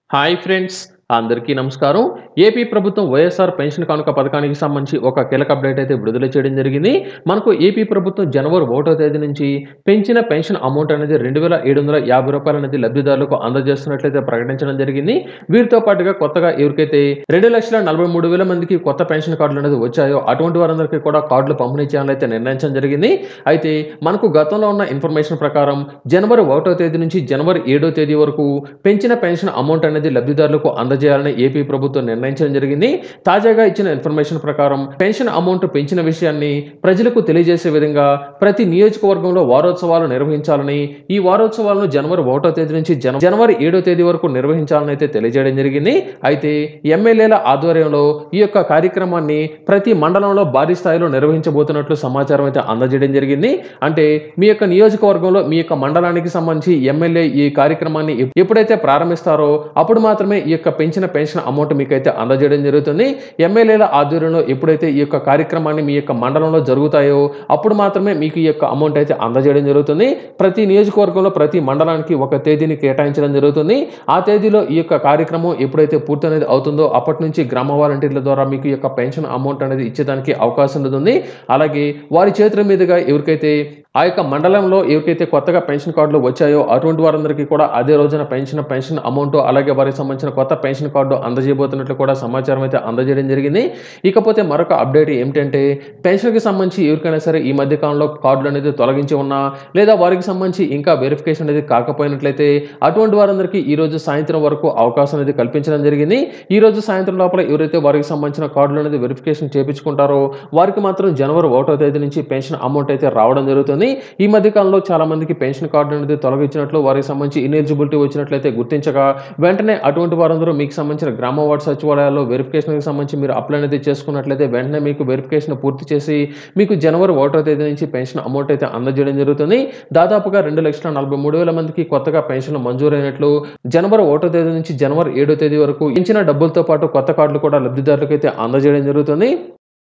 hi friends అందరికీ నమస్కారం AP ప్రభుత్వం వైఎస్ఆర్ పెన్షన్ కానుక పథకానికి సంబంధించి ఒక కీలక అప్డేట్ అయితే విడుదల చేయడం జరిగింది మనకు ఏపీ ప్రభుత్వం జనవరి ఒకటో తేదీ నుంచి పెంచిన పెన్షన్ అమౌంట్ అనేది రెండు వేల ఏడు వందల యాభై రూపాయలు అనేది లబ్ధిదారులకు అందజేస్తున్నట్లయితే ప్రకటించడం జరిగింది వీరితో పాటుగా కొత్తగా ఎవరికైతే రెండు లక్షల నలభై మూడు వేల మందికి కొత్త పెన్షన్ కార్డులు అనేది వచ్చాయో అటువంటి వారందరికీ కూడా కార్డులు పంపిణీ చేయాలని అయితే నిర్ణయించడం జరిగింది అయితే మనకు గతంలో ఉన్న ఇన్ఫర్మేషన్ ప్రకారం జనవరి ఒకటో తేదీ నుంచి జనవరి ఏడో తేదీ వరకు పెంచిన పెన్షన్ అమౌంట్ అనేది లబ్ధిదారులకు అందజేయాలని ఏపీ ప్రభుత్వం నిర్ణయించడం జరిగింది తాజాగా ఇచ్చిన ఇన్ఫర్మేషన్ ప్రకారం పెన్షన్ అమౌంట్ పెంచిన విషయాన్ని ప్రజలకు తెలియజేసే విధంగా ప్రతి నియోజకవర్గంలో వారోత్సవాలు నిర్వహించాలని ఈ వారోత్సవాలను జనవరి ఒకటో తేదీ నుంచి జన- జనవరి ఏడో తేదీ వరకు నిర్వహించాలని అయితే తెలియజేయడం జరిగింది అయితే ఎమ్మెల్యేల ఆధ్వర్యంలో ఈ యొక్క కార్యక్రమాన్ని ప్రతి మండలంలో భారీ స్థాయిలో నిర్వహించబోతున్నట్లు సమాచారం అయితే అందజేయడం జరిగింది అంటే మీ యొక్క నియోజకవర్గంలో మీ యొక్క మండలానికి సంబంధించి ఎమ్మెల్యే ఈ కార్యక్రమాన్ని ఎప్- ఎప్పుడైతే ప్రారంభిస్తారో అప్పుడు మాత్రమే ఈ యొక్క పెంచిన పెన్షన్ అమౌంట్ మీకైతే అందజేయడం జరుగుతుంది ఎమ్మెల్యేల ఆధ్వర్యంలో ఎప్పుడైతే ఈ యొక్క కార్యక్రమాన్ని మీ యొక్క మండలంలో జరుగుతాయో అప్పుడు మాత్రమే మీకు ఈ యొక్క అమౌంట్ అయితే అందజేయడం జరుగుతుంది ప్రతి నియోజకవర్గంలో ప్రతి మండలానికి ఒక తేదీని కేటాయించడం జరుగుతుంది ఆ తేదీలో ఈ యొక్క కార్యక్రమం ఎప్పుడైతే పూర్తి అనేది అవుతుందో అప్పటి నుంచి గ్రామ వాలంటీర్ల ద్వారా మీకు ఈ యొక్క పెన్షన్ అమౌంట్ అనేది ఇచ్చేదానికి అవకాశం ఉంటుంది అలాగే వారి చేతుల మీదుగా ఎవరికైతే ఆ యొక్క మండలంలో ఎవరికైతే కొత్తగా పెన్షన్ కార్డులు వచ్చాయో అటువంటి వారందరికీ కూడా అదే రోజున పెన్షన్ పెన్షన్ అమౌంట్ అలాగే వారికి సంబంధించిన కొత్త పెన్షన్ కార్డు అందజేయబోతున్నట్లు కూడా సమాచారం అయితే అందజేయడం జరిగింది ఇకపోతే మరొక అప్డేట్ ఏమిటంటే పెన్షన్కి సంబంధించి ఎవరికైనా సరే ఈ మధ్య కాలంలో కార్డులు అనేది తొలగించి ఉన్నా లేదా వారికి సంబంధించి ఇంకా వెరిఫికేషన్ అనేది కాకపోయినట్లయితే అటువంటి వారందరికీ ఈ రోజు సాయంత్రం వరకు అవకాశం అనేది కల్పించడం జరిగింది ఈ రోజు సాయంత్రం లోపల ఎవరైతే వారికి సంబంధించిన కార్డులు అనేది వెరిఫికేషన్ చేపించుకుంటారో వారికి మాత్రం జనవరి ఒకటో తేదీ నుంచి పెన్షన్ అమౌంట్ అయితే రావడం జరుగుతుంది ఈ మధ్య కాలంలో చాలా మందికి పెన్షన్ కార్డు అనేది తొలగించినట్లు వారికి సంబంధించి ఇనెలిజిబిలిటీ వచ్చినట్లయితే గుర్తించగా వెంటనే అటువంటి వారందరూ మీకు సంబంధించిన గ్రామ వార్డు సచివాలయాల్లో వెరిఫికేషన్కి సంబంధించి మీరు అప్లై అనేది చేసుకున్నట్లయితే వెంటనే మీకు వెరిఫికేషన్ పూర్తి చేసి మీకు జనవరి ఒకటో తేదీ నుంచి పెన్షన్ అమౌంట్ అయితే అందజేయడం జరుగుతుంది దాదాపుగా రెండు లక్షల నలభై మూడు వేల మందికి కొత్తగా పెన్షన్లు మంజూరైనట్లు జనవరి ఒకటో తేదీ నుంచి జనవరి ఏడో తేదీ వరకు ఇచ్చిన డబ్బులతో పాటు కొత్త కార్డులు కూడా లబ్ధిదారులకు అయితే అందజేయడం జరుగుతుంది